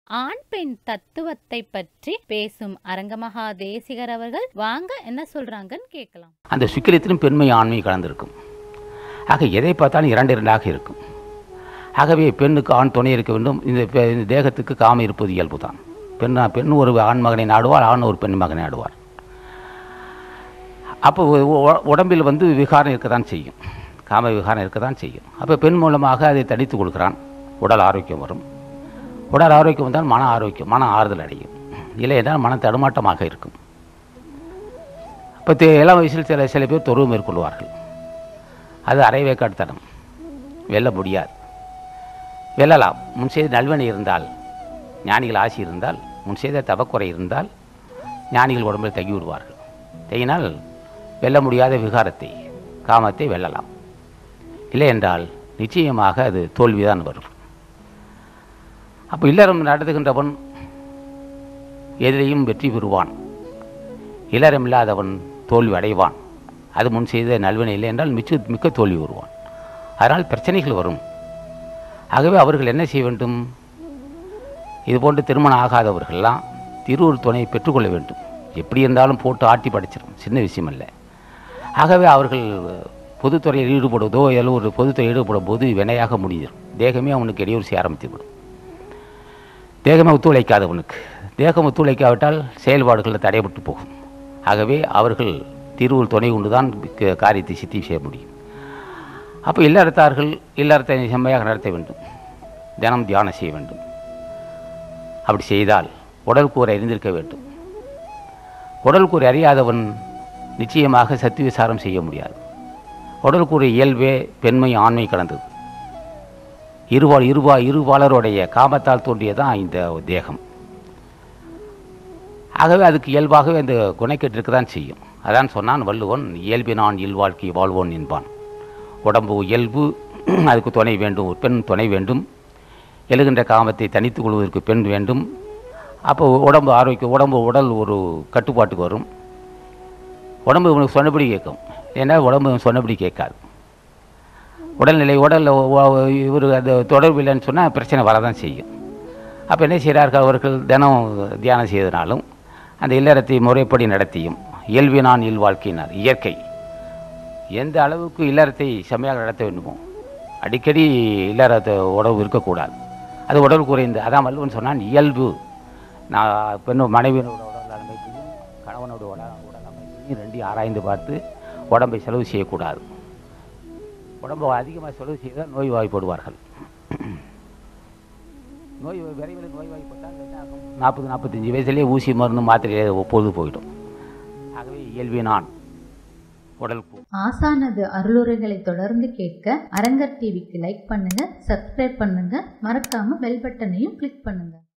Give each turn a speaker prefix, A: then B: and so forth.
A: ஆண் பெண் தத்துவத்தை பற்றி பேசும் அரங்கமகா தேசிகர் அவர்கள் வாங்க என்ன சொல்றாங்கன்னு கேட்கலாம்
B: அந்த சுக்கிரத்திலும் பெண்மை ஆண்மை கலந்திருக்கும் ஆக எதை பார்த்தாலும் இரண்டு இரண்டாக இருக்கும் ஆகவே பெண்ணுக்கு ஆண் துணை இருக்க வேண்டும் இந்த பெ- இந்த தேகத்துக்கு காம இருப்பது இயல்பு தான் பெண் பெண் ஒரு ஆண் மகனை நாடுவார் ஆண் ஒரு பெண் மகனை நாடுவார் அப்போ உ- உ- உடம்பில் வந்து விகாரம் இருக்க தான் செய்யும் காம விகாரம் இருக்க தான் செய்யும் அப்போ பெண் மூலமாக அதை தடித்து கொடுக்குறான் உடல் ஆரோக்கியம் வரும் உடல் ஆரோக்கியம் வந்தால் மன ஆரோக்கியம் மன ஆறுதல் அடையும் இல்லை என்றால் மன தடுமாட்டமாக இருக்கும் இப்போ தே- இளம் வயசில் சில சில பேர் தொருவு மேற்கொள்வார்கள் அது அரைவேக்காட்டுத்தனம் வெல்ல முடியாது வெல்லலாம் முன் செய்த நல்வினை இருந்தால் ஞானிகள் ஆசி இருந்தால் முன் செய்த தவக்குறை இருந்தால் ஞானிகள் உடம்பில் தங்கி விடுவார்கள் தங்கினால் வெல்ல முடியாத விகாரத்தை காமத்தை வெல்லலாம் இல்லை என்றால் நிச்சயமாக அது தோல்விதான் வரும் அப்போ இல்லறம் நடத்துகின்றவன் எதிலையும் வெற்றி பெறுவான் இல்லறம் இல்லாதவன் தோல்வி அடைவான் அது முன் செய்த நல்வினை இல்லை என்றால் மிச்ச மிக்க தோல்வி வருவான் அதனால் பிரச்சனைகள் வரும் ஆகவே அவர்கள் என்ன செய்ய வேண்டும் இது போன்று திருமணம் ஆகாதவர்கள்லாம் திருவுருள் துணையை பெற்றுக்கொள்ள வேண்டும் எப்படி இருந்தாலும் போட்டு ஆட்டி படைச்சிடும் சின்ன விஷயம் அல்ல ஆகவே அவர்கள் பொதுத்துறையில் ஈடுபடுவதோ ஏதோ ஒரு பொதுத்துறையில் ஈடுபடும் போது வினையாக முடிஞ்சிடும் தேகமே அவனுக்கு இடையூறு செய்ய ஆரம்பித்து விடும் தேகமே ஒத்துழைக்காதவனுக்கு தேகம் ஒத்துழைக்காவிட்டால் செயல்பாடுகளில் தடைபட்டு போகும் ஆகவே அவர்கள் திருவுள் துணை கொண்டு தான் க- காரியத்தை சித்தி செய்ய முடியும் அப்போ இல்லறத்தார்கள் இல்லறத்தை செம்மையாக நடத்த வேண்டும் தினம் தியானம் செய்ய வேண்டும் அப்படி செய்தால் உடல் கூரை அறிந்திருக்க வேண்டும் உடல் கூரை அறியாதவன் நிச்சயமாக சத்து விசாரம் செய்ய முடியாது உடல் கூரை இயல்பே பெண்மை ஆண்மை கலந்தது இருபால் இருபா இருபாலருடைய காமத்தால் தோன்றியதான் இந்த தேகம் ஆகவே அதுக்கு இயல்பாகவே அந்த குணைக்கேட்டு இருக்க தான் செய்யும் அதான் சொன்னான் வள்ளுவன் இயல்பினான் இல்வாழ்க்கை வாழ்வோன் என்பான் உடம்பு இயல்பு அதுக்கு துணை வேண்டும் ஒரு பெண் துணை வேண்டும் எழுகின்ற காமத்தை தனித்துக் கொள்வதற்கு பெண் வேண்டும் அப்போ உடம்பு ஆரோக்கியம் உடம்பு உடல் ஒரு கட்டுப்பாட்டுக்கு வரும் உடம்பு இவனுக்கு சொன்னபடி கேட்கும் ஏன்னா உடம்பு இவன் சொன்னபடி கேட்காது உடல்நிலை உடல் இவர் அந்த தொடர்பு இல்லைன்னு சொன்னால் பிரச்சனை வரதான் செய்யும் அப்போ என்ன செய்கிறார்கள் அவர்கள் தினம் தியானம் செய்தனாலும் அந்த இல்லறத்தை முறைப்படி நடத்தியும் இயல்பினான் இல்வாழ்க்கையினார் இயற்கை எந்த அளவுக்கு இல்லறத்தை செம்மையாக நடத்த வேண்டுமோ அடிக்கடி இல்லறத்தை உடம்பு இருக்கக்கூடாது அது உடல் குறைந்து அதான் வள்ளுவன் சொன்னான் இயல்பு நான் பெண்ணு மனைவியினோட உடல் அமைப்பையும் கணவனோட உடல் உடல் அமைப்பையும் ரெண்டையும் ஆராய்ந்து பார்த்து உடம்பை செலவு செய்யக்கூடாது உடம்பை அதிகமாக செலவு செய்தால் நோய் வாய்ப்படுவார்கள் நோய் விரைவில் நோய் வாய்ப்பட்டால் என்ன ஆகும் நாற்பது நாற்பத்தஞ்சு வயசுலேயே ஊசி மருந்து மாத்திரையே பொழுது போயிடும் ஆகவே இயல்பினான் உடல் கூ
C: ஆசானது அருளுரைகளை தொடர்ந்து கேட்க அரங்கர் டிவிக்கு லைக் பண்ணுங்க சப்ஸ்கிரைப் பண்ணுங்க மறக்காம பெல் பட்டனையும் கிளிக் பண்ணுங்க